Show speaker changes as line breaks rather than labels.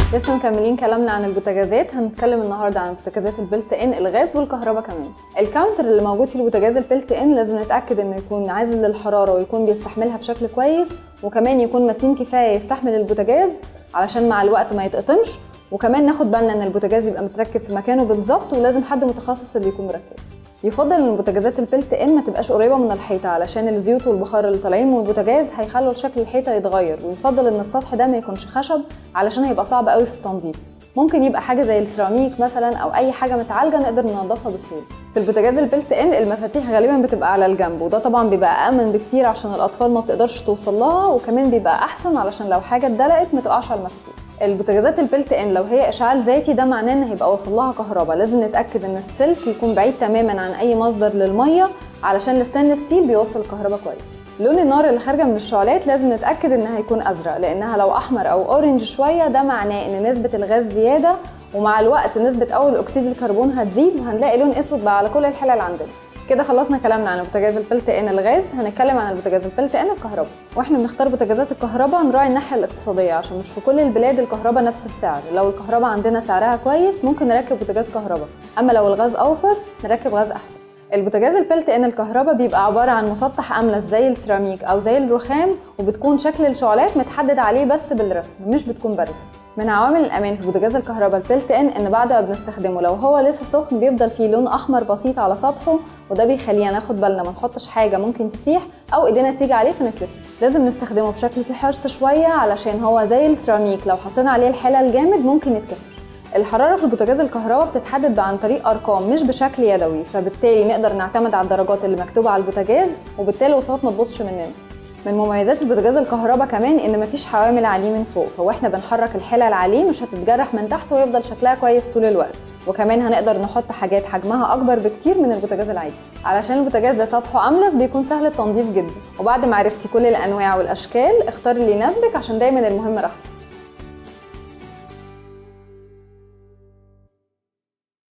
لسه مكملين كلامنا عن البوتاجازات هنتكلم النهارده عن بوتاجازات البلت ان الغاز والكهرباء كمان الكاونتر اللي موجود في البوتاجاز البلت ان لازم نتاكد انه يكون عازل للحراره ويكون بيستحملها بشكل كويس وكمان يكون متين كفايه يستحمل البوتاجاز علشان مع الوقت ما يتقطمش وكمان ناخد بالنا ان البوتاجاز يبقى متركب في مكانه بالظبط ولازم حد متخصص اللي يكون مركبه يفضل ان البوتاجازات البلت ان ما تبقاش قريبه من الحيطه علشان الزيوت والبخار اللي طالعين من البوتاجاز هيخلوا شكل الحيطه يتغير ويفضل ان السطح ده ما يكونش خشب علشان هيبقى صعب قوي في التنظيف ممكن يبقى حاجه زي السيراميك مثلا او اي حاجه متعالجه نقدر ننضفها بسهوله في البوتاجاز البلت ان المفاتيح غالبا بتبقى على الجنب وده طبعا بيبقى امن بكتير عشان الاطفال ما بتقدرش توصل لها وكمان بيبقى احسن علشان لو حاجه اتدلقت ما تقعش على المفاتيح البوتاجازات البلت ان لو هي اشعال ذاتي ده معناه ان هيبقى واصل لها كهرباء لازم نتاكد ان السلك يكون بعيد تماما عن اي مصدر للميه علشان الستانلس ستيل بيوصل الكهرباء كويس لون النار اللي خارجه من الشعلات لازم نتاكد انها هيكون ازرق لانها لو احمر او اورنج شويه ده معناه ان نسبه الغاز زياده ومع الوقت نسبه اول اكسيد الكربون هتزيد وهنلاقي لون اسود بقى على كل الحلل عندنا كده خلصنا كلامنا عن البوتاجاز البلت ان الغاز هنتكلم عن البوتاجاز البلت ان الكهرباء واحنا بنختار بوتاجازات الكهرباء نراعي الناحيه الاقتصاديه عشان مش في كل البلاد الكهرباء نفس السعر لو الكهرباء عندنا سعرها كويس ممكن نركب بوتاجاز كهرباء اما لو الغاز اوفر نركب غاز احسن البوتاجاز البلت ان الكهرباء بيبقى عباره عن مسطح املس زي السيراميك او زي الرخام وبتكون شكل الشعلات متحدد عليه بس بالرسم مش بتكون بارزه من عوامل الامان في بوتاجاز الكهرباء البلت ان ان بعد ما بنستخدمه لو هو لسه سخن بيفضل فيه لون احمر بسيط على سطحه وده بيخلينا ناخد بالنا ما نحطش حاجه ممكن تسيح او ايدينا تيجي عليه فنتلسع لازم نستخدمه بشكل فيه حرص شويه علشان هو زي السيراميك لو حطينا عليه الحلل جامد ممكن يتكسر الحراره في البوتاجاز الكهرباء بتتحدد عن طريق ارقام مش بشكل يدوي فبالتالي نقدر نعتمد على الدرجات اللي مكتوبه على البوتاجاز وبالتالي الوصفات ما تبصش مننا من مميزات البوتاجاز الكهرباء كمان ان مفيش حوامل عليه من فوق فهو احنا بنحرك الحلل عليه مش هتتجرح من تحت ويفضل شكلها كويس طول الوقت وكمان هنقدر نحط حاجات حجمها اكبر بكتير من البوتاجاز العادي علشان البوتاجاز ده سطحه املس بيكون سهل التنظيف جدا وبعد ما عرفتي كل الانواع والاشكال اختاري اللي يناسبك عشان دايما المهم راحتك